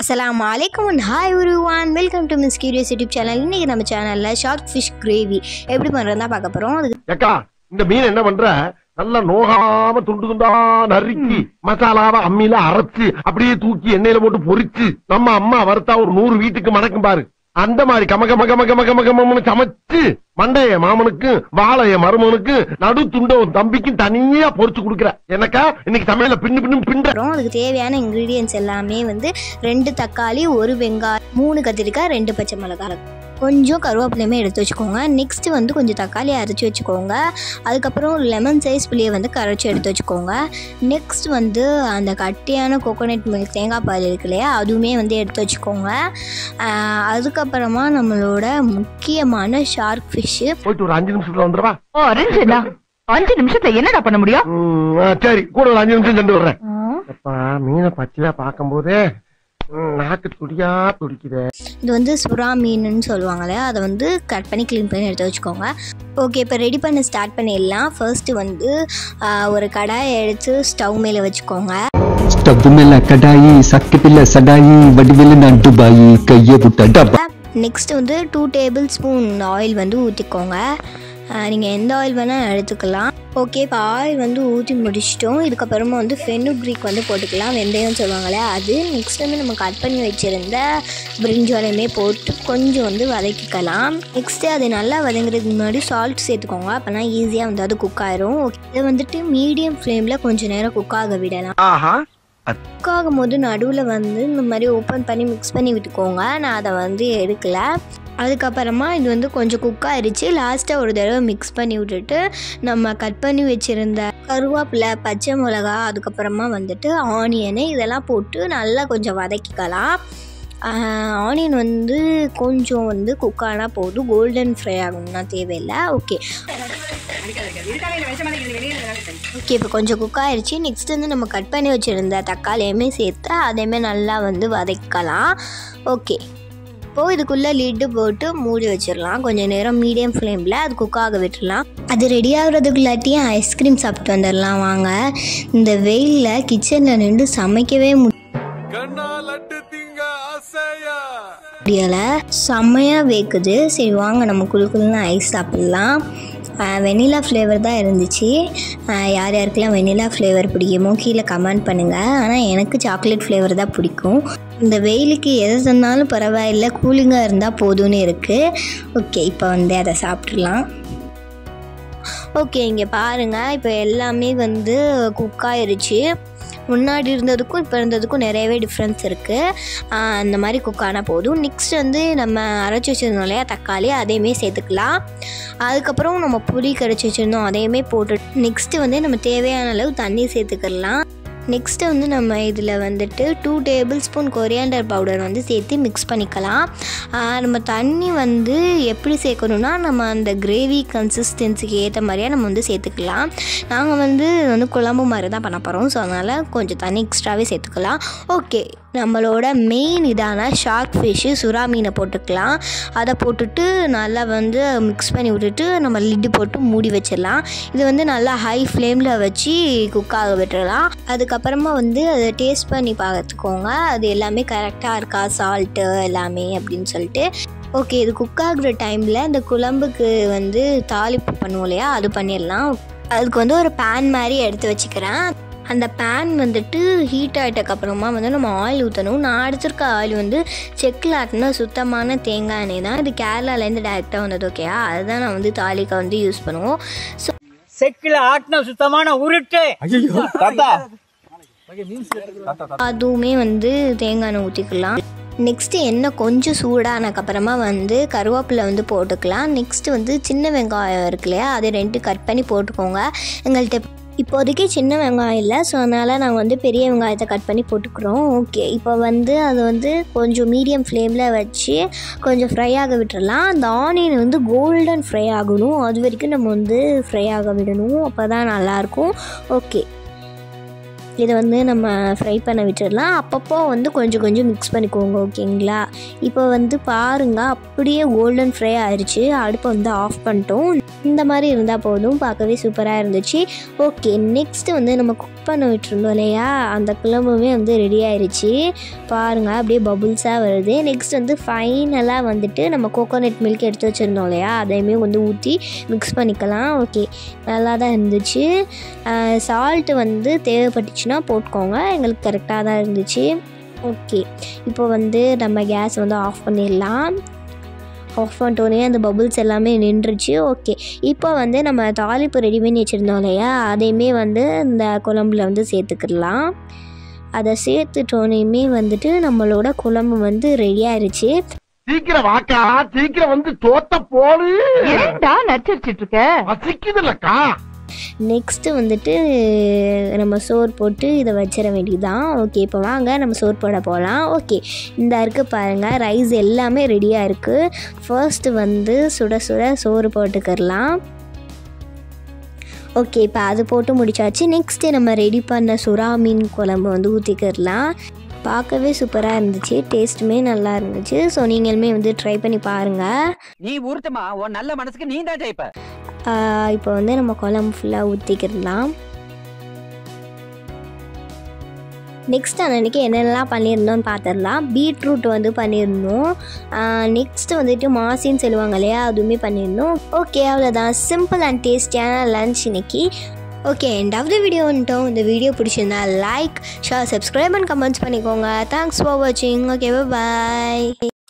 அஸ்ஸலாமு அலைக்கும் and hi ஒரு one welcome to Miss Curious YouTube channel இன்றைக்கி நம்ம சேனலில் ஷார்ட் ஃபிஷ் கிரேவி எப்படி பண்ணுறதா பார்க்க போகிறோம் அதுக்கு ஏக்கா இந்த மீன் என்ன பண்ற நல்லா நோகாம துண்டு துண்டா நறுக்கி மசாலாவை அம்மியில அரைச்சு அப்படியே தூக்கி எண்ணெயில போட்டு பொரிச்சு நம்ம அம்மா வறுத்தா ஒரு நூறு வீட்டுக்கு மணக்கும் பாரு அந்த மாதிரி கம கம கம கம கம கமன்னு சமைச்சு மண்டைய மாமனுக்கு வாழைய மருமனுக்கு நடு துண்ட உன் தம்பிக்கும் தனியா பொரிச்சு கொடுக்குற எனக்கா இன்னைக்கு சமையல பின்னு பின்னு பின்ற அப்புறம் அதுக்கு தேவையான இன்க்ரீடியன்ஸ் எல்லாமே வந்து ரெண்டு தக்காளி ஒரு வெங்காயம் மூணு கத்திரிக்காய் ரெண்டு பச்சை மிளகாய் கொஞ்சம் கருவேப்பிலையுமே எடுத்து வச்சுக்கோங்க நெக்ஸ்ட் வந்து கொஞ்சம் தக்காளி அரைச்சி வச்சுக்கோங்க அதுக்கப்புறம் லெமன் சைஸ் புளியை வந்து கரைச்சி எடுத்து வச்சுக்கோங்க நெக்ஸ்ட் வந்து அந்த கட்டியான கோகோனட் மில்க் தேங்காய் பால் இருக்கு இல்லையா அதுவுமே வந்து எடுத்து வச்சுக்கோங்க ஆஹ் அதுக்கப்புறமா நம்மளோட முக்கியமான ஷார்க் ஃபிஷ்ஷு போயிட்டு ஒரு அஞ்சு நிமிஷத்துல வந்துருவா ஓ அரைஞ்சுடா அஞ்சு நிமிஷத்துல என்னடா பண்ண முடியும் ம், ஆ, சரி கூட ஒரு அஞ்சு நிமிஷம் சென்று வர்றேன் அப்பா மீனை பச்சையா பார்க்கும் போதே நாக்கு துடியா துடிக்குதே இது வந்து சுறா மீனுன்னு சொல்லுவாங்க இல்லையா அதை வந்து கட் பண்ணி க்ளீன் பண்ணி எடுத்து வச்சுக்கோங்க ஓகே இப்போ ரெடி பண்ண ஸ்டார்ட் பண்ணிடலாம் ஃபர்ஸ்ட்டு வந்து ஆஹ், ஒரு கடாயை எடுத்து ஸ்டவ் மேலே வச்சுக்கோங்க ಸ್ಟವ್ ಮೇಲೆ ಕಡಾಯಿ ಸಕ್ಕಿ ಪಿಲ್ಲ ಸಡಾಯಿ ವಡಿವೆಲ್ಲ ನಾನು ದುಬಾಯಿ ಕೈಯೇ ಬಿಟ್ಟ ಡಬ್ಬ நெக்ஸ்ட் வந்து டூ டேபிள் ஸ்பூன் ஆயில் வந்து ஊற்றிக்கோங்க நீங்கள் எந்த ஆயில் வேணால் எடுத்துக்கலாம் ஓகே இப்போ ஆயில் வந்து ஊற்றி முடிச்சிட்டோம் இதுக்கப்புறமா வந்து ஃபெனுக்ரீக் வந்து போட்டுக்கலாம் வெந்தயம் சொல்லுவாங்களே அது நெக்ஸ்ட் வந்து நம்ம கட் பண்ணி வச்சுருந்த பிரிஞ்சாலையுமே போட்டு கொஞ்சம் வந்து வதக்கிக்கலாம் நெக்ஸ்ட்டு அது நல்லா வதங்குறதுக்கு முன்னாடி சால்ட் சேர்த்துக்கோங்க அப்போனா ஈஸியாக வந்து அது குக் ஆயிரும் இதை வந்துட்டு மீடியம் ஃப்ளேமில் கொஞ்சம் நேரம் குக் ஆக விடலாம் குக் ஆகும்போது நடுவில் வந்து இந்த மாதிரி ஓப்பன் பண்ணி மிக்ஸ் பண்ணி விட்டுக்கோங்க நான் அதை வந்து எடுக்கல அதுக்கப்புறமா இது வந்து கொஞ்சம் குக் ஆயிடுச்சு லாஸ்ட்டாக ஒரு தடவை மிக்ஸ் பண்ணி விட்டுட்டு நம்ம கட் பண்ணி வச்சுருந்த கருவேப்பிலை பச்சை மிளகா அதுக்கப்புறமா வந்துட்டு ஆனியனு இதெல்லாம் போட்டு நல்லா கொஞ்சம் வதக்கிக்கலாம் ஆனியன் வந்து கொஞ்சம் வந்து குக் ஆனால் போதும் கோல்டன் ஃப்ரை ஆகணும்னா தேவையில்லை ஓகே ஓகே இப்போ கொஞ்சம் குக் ஆயிடுச்சு நெக்ஸ்ட் வந்து நம்ம கட் பண்ணி வச்சுருந்த தக்காளியுமே சேர்த்து அதையுமே நல்லா வந்து வதக்கலாம் ஓகே இப்போது இதுக்குள்ளே லிட்டு போட்டு மூடி வச்சிடலாம் கொஞ்சம் நேரம் மீடியம் ஃப்ளேமில் அது குக் ஆக விட்டுடலாம் அது ரெடி ஆகுறதுக்குள்ளாட்டியும் ஐஸ்கிரீம் சாப்பிட்டு வந்துடலாம் வாங்க இந்த வெயிலில் கிச்சனில் நின்று சமைக்கவே மு- முடியலை செம்மையாக வேக்குது சரி வாங்க நம்ம குழு குழுன்னு ஐஸ் சாப்பிட்லாம் வெனிலா ஃப்ளேவர் தான் இருந்துச்சு ஆஹ் யார் யாருக்கெல்லாம் வெனிலா ஃப்ளேவர் பிடிக்குமோ கீழே கமெண்ட் பண்ணுங்கள் ஆனால் எனக்கு சாக்லேட் ஃப்ளேவர் தான் பிடிக்கும் இந்த வெயிலுக்கு எதை சொன்னாலும் பரவாயில்ல கூலிங்காக இருந்தால் போதும்னு இருக்குது ஓகே இப்போ வந்து அதை சாப்பிட்றலாம் ஓகே இங்கே பாருங்கள் இப்போ எல்லாமே வந்து குக் ஆயிருச்சு முன்னாடி இருந்ததுக்கும் இப்போ இருந்ததுக்கும் நிறையவே டிஃப்ரென்ஸ் இருக்குது அந்த மாதிரி குக் ஆனால் போதும் நெக்ஸ்ட் வந்து நம்ம அரைச்சி வச்சுருந்தோம் இல்லையா தக்காளி அதையுமே சேர்த்துக்கலாம் அதுக்கப்புறம் நம்ம புளி கரைச்சி வச்சுருந்தோம் அதையுமே போட்டு நெக்ஸ்ட்டு வந்து நம்ம தேவையான அளவு தண்ணி சேர்த்துக்கலாம் நெக்ஸ்ட்டு வந்து நம்ம இதில் வந்துட்டு two tablespoon coriander powder வந்து சேர்த்து மிக்ஸ் பண்ணிக்கலாம் ஆஹ் நம்ம தண்ணி வந்து எப்படி சேர்க்கணுன்னா நம்ம அந்த கிரேவி கன்சிஸ்டன்சிக்கு ஏற்ற மாதிரியா நம்ம வந்து சேர்த்துக்கலாம் நாங்கள் வந்து இது வந்து குழம்பு மாதிரி தான் பண்ண போகிறோம் ஸோ அதனால் கொஞ்சம் தண்ணி எக்ஸ்ட்ராவே சேர்த்துக்கலாம் ஓகே நம்மளோட மெயின் இதான ஷார்க் ஃபிஷ்ஷு சுறா மீனை போட்டுக்கலாம் அதை போட்டுட்டு நல்லா வந்து மிக்ஸ் பண்ணி விட்டுட்டு நம்ம லிட்டு போட்டு மூடி வச்சிடலாம் இது வந்து நல்லா ஹை ஃப்ளேமில் வச்சு குக் ஆக விட்டுறலாம் அதுக்கப்புறமா வந்து அதை டேஸ்ட் பண்ணி பார்த்துக்கோங்க அது எல்லாமே கரெக்டாக இருக்கா சால்ட்டு எல்லாமே அப்படின்னு சொல்லிட்டு ஓகே இது குக் ஆகுற டைமில் இந்த குழம்புக்கு வந்து தாளிப்பு பண்ணுவோம் இல்லையா அது பண்ணிடலாம் அதுக்கு வந்து ஒரு பேன் மாதிரி எடுத்து வச்சுக்கிறேன் அந்த பேன் வந்துட்டு ஹீட் ஆகிட்டக்கு அப்புறமா வந்து நம்ம ஆயில் ஊற்றணும் நான் அடிச்சிருக்க ஆயில் வந்து செக்கில் ஆட்டின சுத்தமான தேங்காய் எண்ணெய் தான் இது கேரளாலேருந்து டேரெக்டாக வந்தது ஓகேயா அதுதான் நான் வந்து தாளிக்க வந்து யூஸ் பண்ணுவோம் ஸோ செக்கில் ஆட்டின சுத்தமான உருட்டு அதுவுமே வந்து தேங்காய் எண்ணெய் ஊற்றிக்கலாம் நெக்ஸ்ட்டு எண்ணெய் கொஞ்சம் சூடானதுக்கப்புறமா வந்து கருவேப்பிலை வந்து போட்டுக்கலாம் நெக்ஸ்ட்டு வந்து சின்ன வெங்காயம் இருக்கு இல்லையா அதை ரெண்டு கட் பண்ணி போட்டுக்கோங்க எங்கள்கிட்ட இப்போதைக்கு சின்ன வெங்காயம் இல்லை ஸோ அதனால் நாங்கள் வந்து பெரிய வெங்காயத்தை கட் பண்ணி போட்டுக்கிறோம் ஓகே இப்போ வந்து அது வந்து கொஞ்சம் மீடியம் ஃப்ளேமில் வச்சு கொஞ்சம் ஃப்ரை ஆக விட்டுறலாம் அந்த ஆனியன் வந்து கோல்டன் ஃப்ரை ஆகணும் அது வரைக்கும் நம்ம வந்து ஃப்ரை ஆக விடணும் அப்போ தான் நல்லாயிருக்கும் ஓகே இதை வந்து நம்ம ஃப்ரை பண்ண விட்டுடலாம் அப்பப்போ வந்து கொஞ்சம் கொஞ்சம் மிக்ஸ் பண்ணிக்கோங்க ஓகேங்களா இப்போ வந்து பாருங்கள் அப்படியே கோல்டன் ஃப்ரை ஆயிடுச்சு அடுப்பை வந்து ஆஃப் பண்ணிட்டோம் இந்த மாதிரி இருந்தால் போதும் பார்க்கவே சூப்பராக இருந்துச்சு ஓகே நெக்ஸ்ட்டு வந்து நம்ம குக் பண்ண விட்டுருந்தோம் இல்லையா அந்த குழம்புமே வந்து ரெடி ஆயிருச்சு பாருங்கள் அப்படியே பபுள்ஸாக வருது நெக்ஸ்ட் வந்து ஃபைனலாக வந்துட்டு நம்ம கோகோனட் மில்க் எடுத்து வச்சுருந்தோம் இல்லையா அதையுமே வந்து ஊற்றி மிக்ஸ் பண்ணிக்கலாம் ஓகே நல்லா தான் இருந்துச்சு சால்ட்டு வந்து தேவைப்பட்டுச்சுன்னா போட்டுக்கோங்க எங்களுக்கு கரெக்டாக தான் இருந்துச்சு ஓகே இப்போ வந்து நம்ம கேஸ் வந்து ஆஃப் பண்ணிடலாம் ஆஃப் பண்ணிட்டோன்னே அந்த பபுள்ஸ் எல்லாமே நின்றுச்சு ஓகே இப்போ வந்து நம்ம தாளிப்பு ரெடி பண்ணி வச்சுருந்தோம் இல்லையா அதையுமே வந்து இந்த குழம்புல வந்து சேர்த்துக்கிடலாம் அதை சேர்த்துட்டோனையுமே வந்துட்டு நம்மளோட குழம்பு வந்து ரெடி ஆயிருச்சு சீக்கிரம் வாக்கா சீக்கிரம் வந்து தோத்த போடு ஏன்டா நச்சரிச்சிட்டு இருக்க பசிக்குதுல்லக்கா நெக்ஸ்ட்டு வந்துட்டு நம்ம சோறு போட்டு இதை வச்சிட வேண்டியதுதான் ஓகே இப்போ வாங்க நம்ம சோறு போட போகலாம் ஓகே இந்த இருக்கு பாருங்கள் ரைஸ் எல்லாமே ரெடியாக இருக்குது ஃபர்ஸ்ட்டு வந்து சுட சுட சோறு போட்டுக்கிடலாம் ஓகே இப்போ அது போட்டு முடிச்சாச்சு நெக்ஸ்ட்டு நம்ம ரெடி பண்ண சுறா மீன் குழம்பு வந்து ஊற்றிக்கிடலாம் பார்க்கவே சூப்பராக இருந்துச்சு டேஸ்ட்டுமே நல்லா இருந்துச்சு ஸோ நீங்களுமே வந்து ட்ரை பண்ணி பாருங்கள் நீ ஊர்த்தமா உன் நல்ல மனசுக்கு நீ தான் ஜெயிப்ப ஆஹ் இப்போ வந்து நம்ம குழம்பு ஃபுல்லாக ஊற்றிக்கிடலாம் நெக்ஸ்ட் அன்னைக்கு என்னென்னலாம் பண்ணியிருந்தோம்னு பார்த்துடலாம் பீட்ரூட் வந்து பண்ணியிருந்தோம் நெக்ஸ்ட் வந்துட்டு மாசின்னு சொல்லுவாங்க இல்லையா அதுவுமே பண்ணியிருந்தோம் ஓகே அவ்வளோதான் சிம்பிள் அண்ட் டேஸ்டியான லன்ச் இன்னைக்கு okay end of the video வந்துட்டோம் இந்த வீடியோ பிடிச்சிருந்தா like share subscribe and comments பண்ணிக்கோங்க தேங்க்ஸ் ஃபார் வாட்சிங் ஓகே பாய்